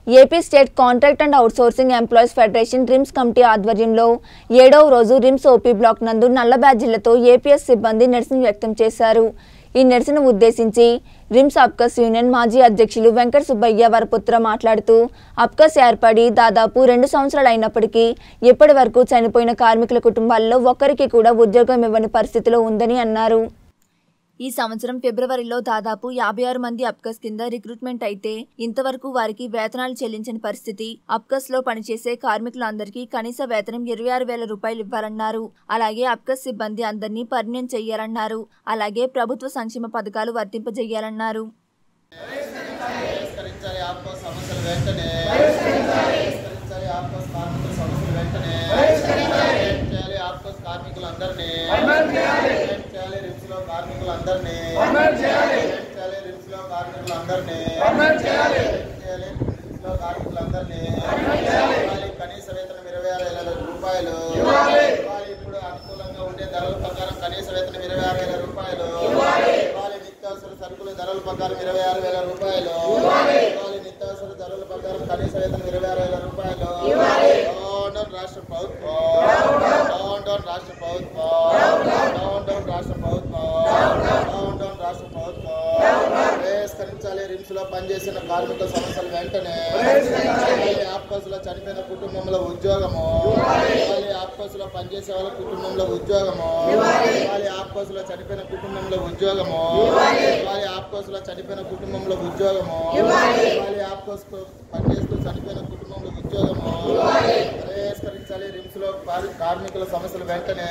AP state contract and outsourcing employees federation RIMS committee ఆధ్వర్యంలో ఏడవ రోజు రిమ్స్ ఓపీ బ్లాక్ నందు నల్ల బ్యాడ్జీలతో ఏపీఎస్ సిబ్బంది నిరసన వ్యక్తం చేశారు ఈ నిరసన ఉద్దేశించి రిమ్స్ అప్కస్ యూనియన్ మాజీ అధ్యక్షులు వెంకట సుబ్బయ్య వరపుత్ర మాట్లాడుతూ అప్కస్ ఏర్పడి దాదాపు రెండు సంవత్సరాలు అయినప్పటికీ ఇప్పటి వరకు చనిపోయిన కార్మికుల కుటుంబాల్లో ఒక్కరికి కూడా ఉద్యోగం ఇవ్వని పరిస్థితిలో ఉందని అన్నారు ఈ సంవత్సరం ఫిబ్రవరిలో దాదాపు యాభై ఆరు మంది అప్కస్ కింద రిక్రూట్మెంట్ అయితే ఇంతవరకు వారికి వేతనాలు చెల్లించని పరిస్థితి అప్కస్ లో పనిచేసే కార్మికులందరికీ కనీస వేతనం ఇరవై ఆరు వేల రూపాయలు ఇవ్వాలన్నారు అలాగే అప్కస్ సిబ్బంది అందరినీ పరిణయం చేయాలన్నారు అలాగే ప్రభుత్వ సంక్షేమ పథకాలు వర్తింపజేయాలన్నారు పరిష్కరించాలి ఆప్కో సమస్యలు వెంటనే పరిష్కరించాలి ఆప్కోస్ కార్మికుల సమస్యలు వెంటనే ఏం చేయాలి ఆప్కోస్ కార్మికులందరినీ ఏం చేయాలి రిమ్స్ లో కార్మికులందరినీ ఏం చేయాలి రిమ్స్ లో కార్మికులందరినీ ఏం చేయాలి రిమ్స్ లో కార్మికులందరినీ ఇవ్వాలి కనీస వేతనం ఇరవై ఆరు వేల రూపాయలు ఇవ్వాలి ఇప్పుడు అనుకూలంగా ఉండే ధరల ప్రకారం కనీస వేతనం ఇరవై ఆరు వేల రూపాయలు ఇవ్వాలి నిత్యావసర సరుకుల ధరల ప్రకారం ఇరవై ఆరు వేల రూపాయలు ఇవ్వాలి నిత్యావసర ధరల ప్రకారం కనీస వేతనం ఇరవై ఆరు వేల రూపాయలు డౌన్ డౌన్ రాష్ట్ర ప్రభుత్వం డౌన్ డౌన్ రాష్ట్ర ప్రభుత్వం డౌన్ డౌన్ రాష్ట్ర ప్రభుత్వం డౌన్ డౌన్ రాష్ట్ర ప్రభుత్వం పరిష్కరించాలి రిమ్స్ లో పనిచేసిన కార్మికుల సమస్యలు వెంటనే ఆప్కోస్ లో చనిపోయిన కుటుంబంలో ఉద్యోగము ఇవ్వాలి ఆప్కోస్ లో పనిచేసే వాళ్ళ కుటుంబంలో ఉద్యోగము ఇవ్వాలి ఆప్కోస్ లో చనిపోయిన కుటుంబంలో ఉద్యోగము ఇవ్వాలి ఆప్కోస్ లో చనిపోయిన కుటుంబంలో ఉద్యోగము ఇవ్వాలి ఆప్కోస్ లో పనిచేస్తూ చనిపోయిన కుటుంబంలో ఉద్యోగము పరిష్కరించాలి రిమ్స్ లో కార్- కార్మికుల సమస్యలు వెంటనే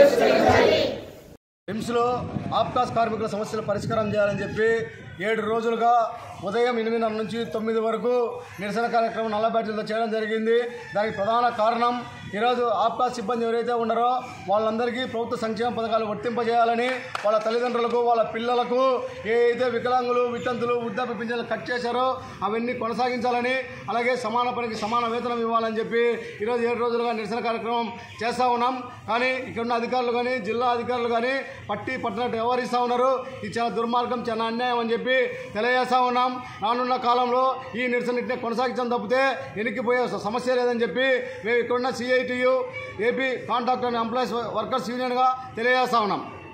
రిమ్స్లో ఆప్కాస్ కార్మికుల సమస్యల పరిష్కారం చేయాలని చెప్పి ఏడు రోజులుగా ఉదయం ఎనిమిదిన్నర నుంచి తొమ్మిది వరకు నిరసన కార్యక్రమం నల్ల బ్యాటరీలతో చేయడం జరిగింది దానికి ప్రధాన కారణం ఈరోజు ఆప్కాస్ సిబ్బంది ఎవరైతే ఉన్నారో వాళ్ళందరికీ ప్రభుత్వ సంక్షేమ పథకాలు వర్తింపజేయాలని వాళ్ళ తల్లిదండ్రులకు వాళ్ళ పిల్లలకు ఏ అయితే వికలాంగులు వితంతులు వృద్ధాప్య పింఛన్లు కట్ చేశారో అవన్నీ కొనసాగించాలని అలాగే సమాన పనికి సమాన వేతనం ఇవ్వాలని చెప్పి ఈరోజు ఏడు రోజులుగా నిరసన కార్యక్రమం చేస్తూ ఉన్నాం కానీ ఇక్కడ ఉన్న అధికారులు కానీ జిల్లా అధికారులు కానీ పట్టి పట్టినట్టు వ్యవహరిస్తూ ఉన్నారు ఇది చాలా దుర్మార్గం చాలా అన్యాయం అని చెప్పి తెలియజేస్తూ ఉన్నాం రానున్న కాలంలో ఈ నిరసన ఇట్నే కొనసాగించడం తప్పితే వెనక్కిపోయే స- సమస్య లేదని చెప్పి మేము ఇక్కడున్న CITU AP contract and employees workers యూనియన్గా తెలియజేస్తూ ఉన్నాం